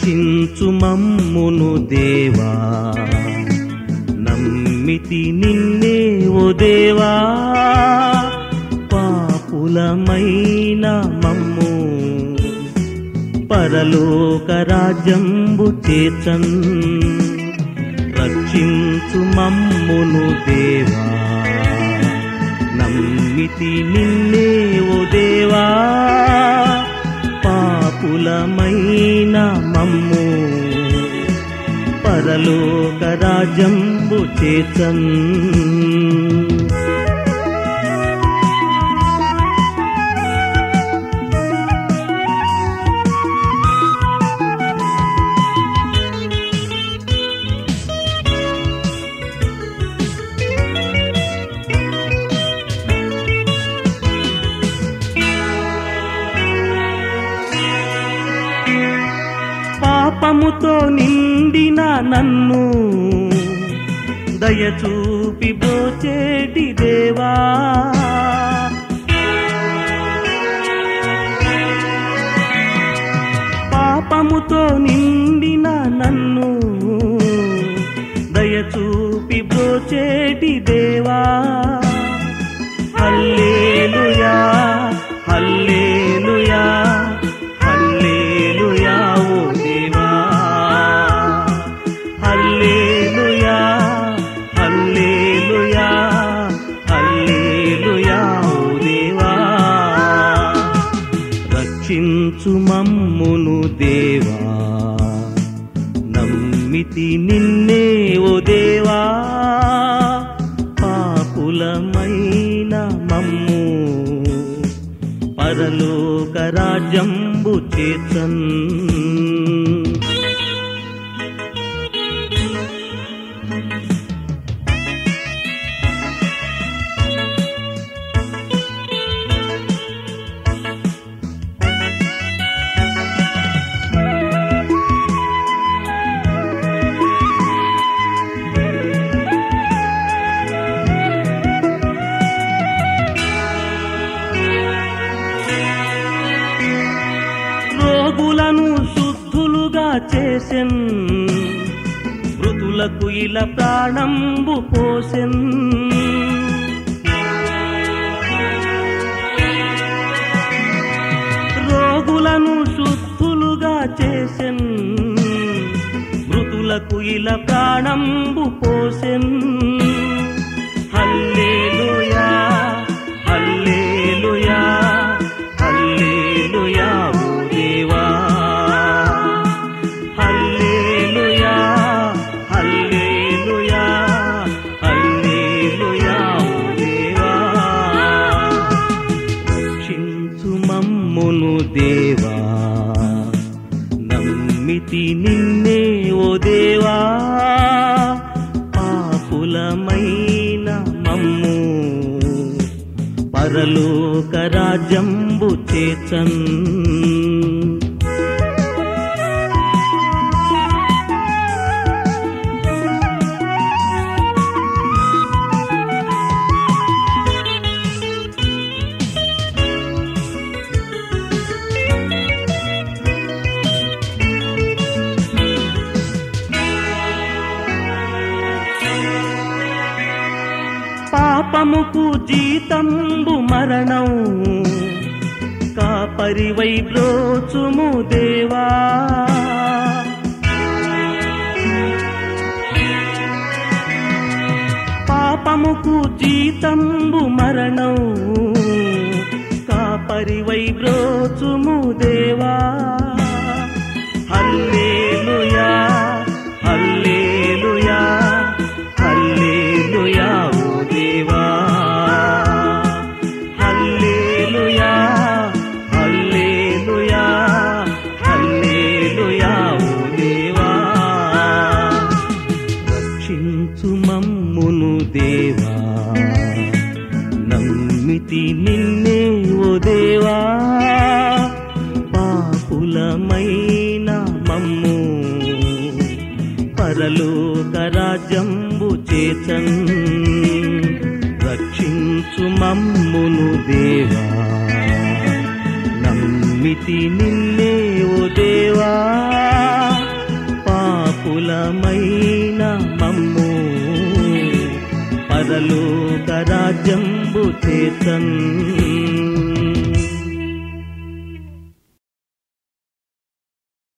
రక్షించు మమ్మును దేవా నమ్మితి నిన్నే ఓ దేవా పాపులమైన మమ్ము పరలోక రాజ్యంబు చేచన్ రక్షించు మమ్మును దేవా నమ్మితి నిన్నే ఓ దేవా పాపులమైన మమ్ము పరలోక రాజ్యంబు చేచన్ పాపముతో నిండిన నన్ను దయచూపి బ్రోచేటి దేవా పాపముతో నిండిన నన్ను దయచూపి బ్రోచేటి దేవా హల్లేలుయా హల్లేలుయా హల్లేలుయా ఓ దేవా హల్లేలుయా హల్లేలుయా హల్లేలుయా ఓ దేవా రక్షించు మమ్మును దేవా నమ్మితి నిన్నే ఓ దేవా పాపులమైన మమ్ము పరలోక రాజ్యంబు చేతన్ రోగులను శుద్ధులుగా చేసెన్ మృతులకు ఇలా ప్రాణంబు పోసెన్ రోగులను శుద్ధులుగా చేసెన్ మృతులకు ఇలా ప్రాణంబు పోసెన్ హల్లేలుయా హల్లేలుయా హల్లేలుయా ఓ దేవా హల్లేలుయా హల్లేలుయా హల్లేలుయా ఓ దేవా రక్షించు మమ్మును దేవా నమ్మితి నిన్నే ఓ దేవా పాపులమైన మమ్ము పరలోక రాజ్యంబు చేచన్ పాపముకు జీతంబు మరణం కాపరివై బ్రోచుము దేవా పాపముకు జీతంబు మరణం కాపరివై బ్రోచుము దేవా హల్లేలుయా హల్లేలుయా హల్లేలుయా ఓ దేవా హల్లేలుయా హల్లేలుయా హల్లేలుయా ఓ దేవా రక్షించు మమ్మును దేవా నమ్మితి నిన్నే ఓ దేవా పాపులమైన మమ్ము పరలోక రాజ్యంబు చేచన్ రక్షించు మమ్మును దేవా నమ్మితి నిన్నే ఓ దేవా కులమైన మమ్ము పరలోక రాజ్యంబు చేతన్